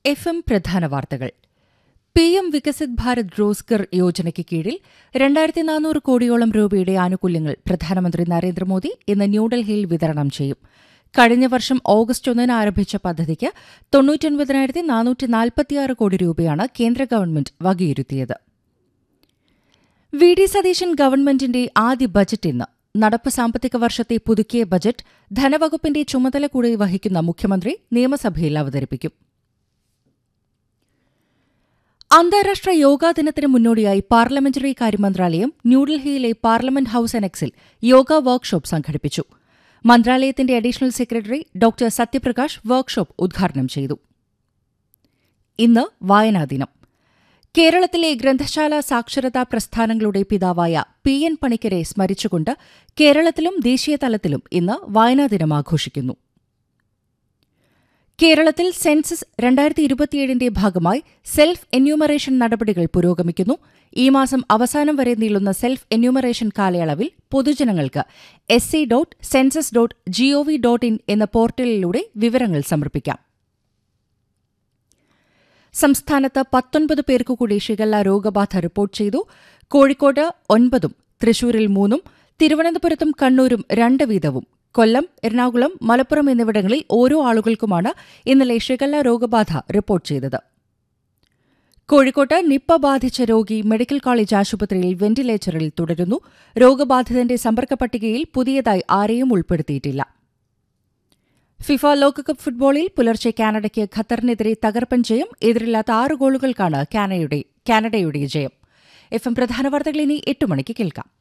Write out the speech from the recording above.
F M പ്രധാന വാർത്തകൾ P M Viksit Bharat Rozgar യോജനയ്ക്ക് കീഴിൽ രണ്ടായിരത്തി നാനൂറ് കോടിയോളം രൂപയുടെ ആനുകൂല്യങ്ങൾ പ്രധാനമന്ത്രി നരേന്ദ്രമോദി ഇന്ന് ന്യൂഡൽഹിയിൽ വിതരണം ചെയ്യും കഴിഞ്ഞ വർഷം ഓഗസ്റ്റ് ഒന്നിന് ആരംഭിച്ച പദ്ധതിക്ക് തൊണ്ണൂറ്റൊൻപതിനായിരത്തി നാനൂറ്റി നാൽപ്പത്തിയാറ് കോടി രൂപയാണ് കേന്ദ്ര ഗവൺമെന്റ് വകയിരുത്തിയത് വി ഡി സതീശൻ ഗവൺമെന്റിന്റെ ആദ്യ ബജറ്റ് ഇന്ന് നടപ്പ് സാമ്പത്തിക വർഷത്തെ പുതുക്കിയ ബജറ്റ് ധനവകുപ്പിന്റെ ചുമതല കൂടി വഹിക്കുന്ന മുഖ്യമന്ത്രി നിയമസഭയിൽ അവതരിപ്പിക്കും അന്താരാഷ്ട്ര യോഗാ ദിനത്തിന് മുന്നോടിയായി പാർലമെന്ററി കാര്യ മന്ത്രാലയം ന്യൂഡൽഹിയിലെ പാർലമെന്റ് ഹൌസ് അനക്സിൽ യോഗ വർക്ക്ഷോപ്പ് സംഘടിപ്പിച്ചു മന്ത്രാലയത്തിന്റെ additional secretary doctor Satyaprakash workshop ഉദ്ഘാടനം ചെയ്തു ഇന്ന് വായനാ ദിനം കേരളത്തിലെ ഗ്രന്ഥശാല സാക്ഷരതാ പ്രസ്ഥാനങ്ങളുടെ പിതാവായ പി എൻ പണിക്കരെ സ്മരിച്ചുകൊണ്ട് കേരളത്തിലും ദേശീയതലത്തിലും ഇന്ന് വായനാ ദിനം ആഘോഷിക്കുന്നു കേരളത്തിൽ സെൻസസ് രണ്ടായിരത്തി ഇരുപത്തിയേഴിന്റെ ഭാഗമായി സെൽഫ് എന്യൂമറേഷൻ നടപടികൾ പുരോഗമിക്കുന്നു ഈ മാസം അവസാനം വരെ നീളുന്ന സെൽഫ് എന്യൂമറേഷൻ കാലയളവിൽ പൊതുജനങ്ങൾക്ക് S C dot census dot gov dot in എന്ന പോർട്ടലിലൂടെ വിവരങ്ങൾ സമർപ്പിക്കാം സംസ്ഥാനത്ത് പത്തൊൻപത് പേർക്കു കൂടി ഷിഗല്ല രോഗബാധ റിപ്പോർട്ട് ചെയ്തു കോഴിക്കോട് ഒൻപതും തൃശൂരിൽ മൂന്നും തിരുവനന്തപുരത്തും കണ്ണൂരും രണ്ട് വീതവും കൊല്ലം എറണാകുളം മലപ്പുറം എന്നിവിടങ്ങളിൽ ഓരോ ആളുകൾക്കുമാണ് ഇന്നലെ ഷിഗല്ല രോഗബാധ റിപ്പോർട്ട് ചെയ്തത് കോഴിക്കോട്ട് നിപ്പ ബാധിച്ച രോഗി മെഡിക്കൽ കോളേജ് ആശുപത്രിയിൽ വെന്റിലേറ്ററിൽ തുടരുന്നു രോഗബാധിതന്റെ സമ്പർക്ക പട്ടികയിൽ പുതിയതായി ആരെയും ഉൾപ്പെടുത്തിയിട്ടില്ല ഫിഫ ലോകകപ്പ് ഫുട്ബോളിൽ പുലർച്ചെ കാനഡയ്ക്ക് ഖത്തറിനെതിരെ തകർപ്പൻ ജയം എതിരില്ലാത്ത ആറ് ഗോളുകൾക്കാണ് കാനഡയുടെ കാനഡയുടെ ജയം എഫ് എം പ്രധാന വാർത്തകൾ ഇനി എട്ട് മണിക്ക് കേൾക്കാം